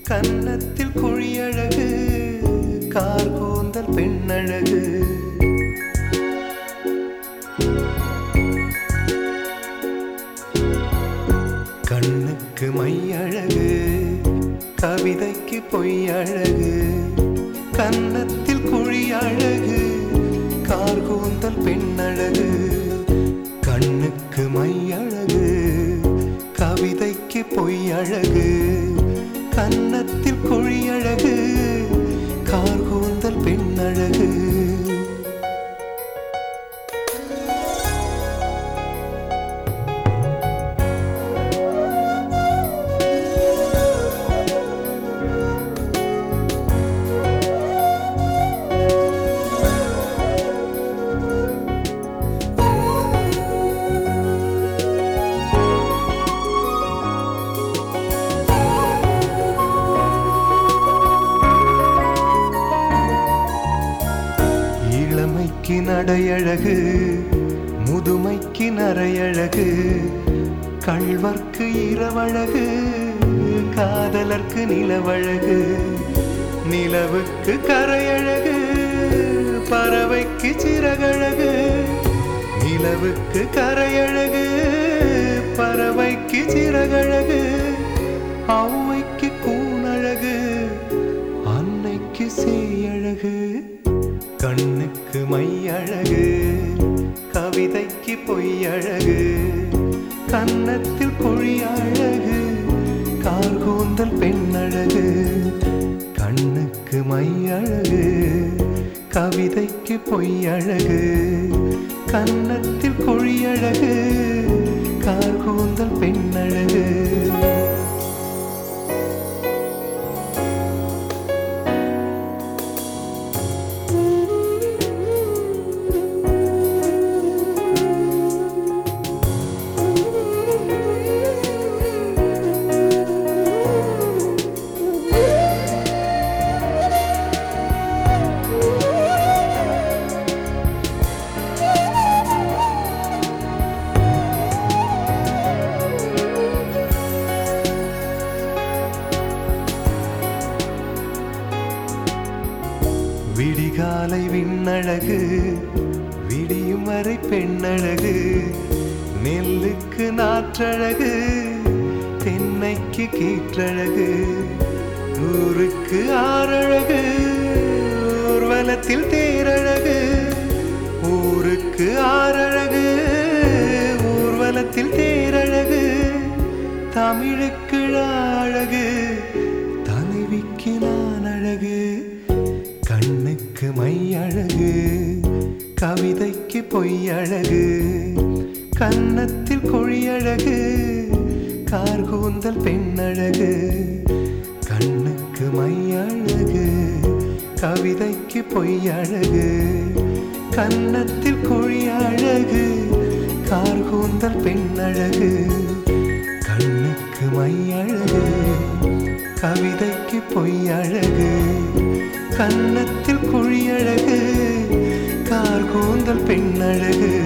கன்னத்தில் குழியழகு கார் கூந்தல் பெண்ணழகு கண்ணுக்கு மையழகு கவிதைக்கு பொய்யழகு கன்னத்தில் குழியழகு கார் கூந்தல் பெண்ணழகு கண்ணுக்கு மையழகு கவிதைக்கு பொய்யழகு கன்னத்தில் குழியழகு கார் கூந்தல் பெண்ணழகு இளமைக்கு நடையழகு முதுமைக்கு நரையழகு கள்வர்க்கு இரவழகு காதலர்க்கு நிலவழகு நிலவுக்கு கரையழகு பறவைக்கு சிறகழகு நிலவுக்கு கரையழகு பறவைக்கு சிறகழகு ஔவைக்கு கூணழகு அன்னைக்கு சேயழகு கண்ணுக்கு மையழகு கவிதைக்கு பொய்யழகு கன்னத்தில் குழி அழகு கார் கூந்தல் பெண்ணழகு கண்ணுக்கு மையழகு கவிதைக்கு பொய்யழகு கன்னத்தில் குழியழகு கார் கூந்தல் பெண்ணழகு விடிகாலை விண்ணழகு விடியும் வரை பெண்ணழகு நெல்லுக்கு நாற்றழகு தென்னைக்கு கீற்றழகு ஊருக்கு ஆறழகு ஊர்வலத்தில் தேரழகு ஊருக்கு ஆறழகு ஊர்வலத்தில் தேரழகு தமிழுக்கு அழகு தலைவிக்கு நான் அழகு கண்ணுக்கு மையழகு கவிதைக்கு பொய்யழகு கன்னத்தில் கொழியழகு கார் கூந்தல் பெண்ணழகு கண்ணுக்கு மையழகு கவிதைக்கு பொய்யழகு கன்னத்தில் கொழியழகு கார் கூந்தல் பெண்ணழகு கண்ணுக்கு மையழகு கவிதைக்கு பொய்யழகு கன்னத்தில் குழியழகு கார் கூந்தல் பெண்ணழகு